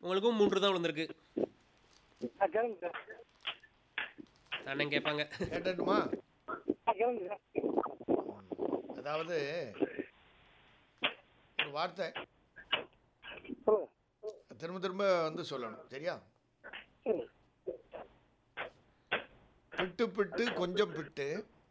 உங்களுக்கும் மூன்று தான் விழுந்திருக்கு ஆ கேளுங்க சார் அண்ணன் கேட்பாங்க கேட்டட்டுமா ஆ கேளுங்க சார் அதாவது ஒரு வார்த்தை சொல்லுங்க திரும்ப திரும்ப வந்து சொல்லணும் சரியா ம். பிட்டு பிட்டு கொஞ்சம் பிட்டு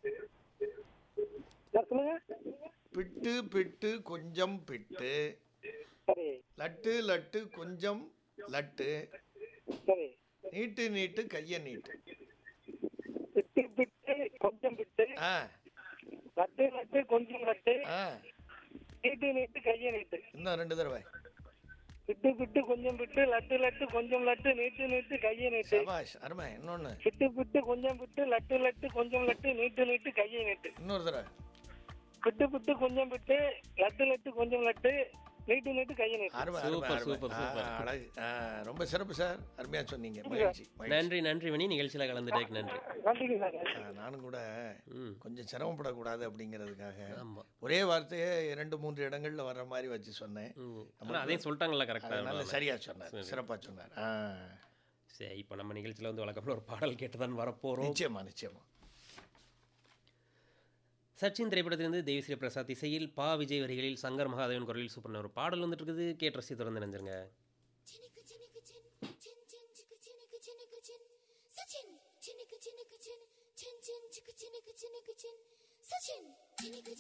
சார் சொல்லுங்க பிட்டு பிட்டு கொஞ்சம் பிட்டு சரி லட்டு லட்டு கொஞ்சம் லட்டு சரி நீட்டு நீட்டு கையை நீட்டு பிட்டு பிட்டு கொஞ்சம் பிட்டு ஆ லட்டு லட்டு கொஞ்சம் லட்டு ஆ நீட்டு நீட்டு கையை நீட்டு இன்னும் ரெண்டு தடவை பிட்டு பிட்டு கொஞ்சம் பிட்டு லட்டு லட்டு கொஞ்சம் லட்டு நீட்டு நீட்டு கையை நீட்டு சபாஷ் அருமை இன்னொன்று பிட்டு பிட்டு கொஞ்சம் பிட்டு லட்டு லட்டு கொஞ்சம் லட்டு நீட்டு நீட்டு கையை நீட்டு இன்னொரு தடவை பிட்டு பிட்டு கொஞ்சம் பிட்டு லட்டு லட்டு கொஞ்சம் லட்டு நீட்டு நீட்டு கையை நீட்டு அருமை அருமை சூப்பர், அருமை சூப்பர், ஆ, சூப்பர். அழகு ஆ, ரொம்ப சிறப்பு சார் அருமையாக சொன்னீங்க மகிழ்ச்சி மகிழ்ச்சி. நன்றி நன்றி மணி நிகழ்ச்சியில் கலந்துட்டேக்கு நன்றி நன்றிங்க சார் ஆ, நானும் கூட ம் கொஞ்சம் சிரமப்படக்கூடாது அப்படிங்கிறதுக்காக ஆமா ஒரே வார்த்தையே இரண்டு மூன்று இடங்கள்ல வர்ற மாதிரி வச்சு சொன்னேன் ம் ஆனால் அதையும் சொல்லிட்டாங்கல்ல அதனால கரெக்டாக சரியா சொன்னார் சிறப்பா சொன்னார் ஆ, சரி இப்போ நம்ம நிகழ்ச்சியில் வந்து வழக்கமாக ஒரு பாடல் கேட்டு தான் வரப்போகிறோம் நிச்சயமா நிச்சயமா சச்சின் திரைப்படத்திலிருந்து தேவிஸ்ரீ பிரசாத் இசையில் பா விஜய் வரிகளில் சங்கர் மகாதேவன் குரலில் சூப்பர் ஒரு பாடல் வந்துட்டு இருக்குது கேட்டு ரசி தொடர்ந்து நினைஞ்சிருங்க చినికి చినికి చిన్ చిన్ చిన్ చికి చినికి చినికి చిన్ సచిన్ చినికి చినికి చిన్ చిన్ చిన్ చికి చినికి చినికి చిన్ సచిన్ చినికి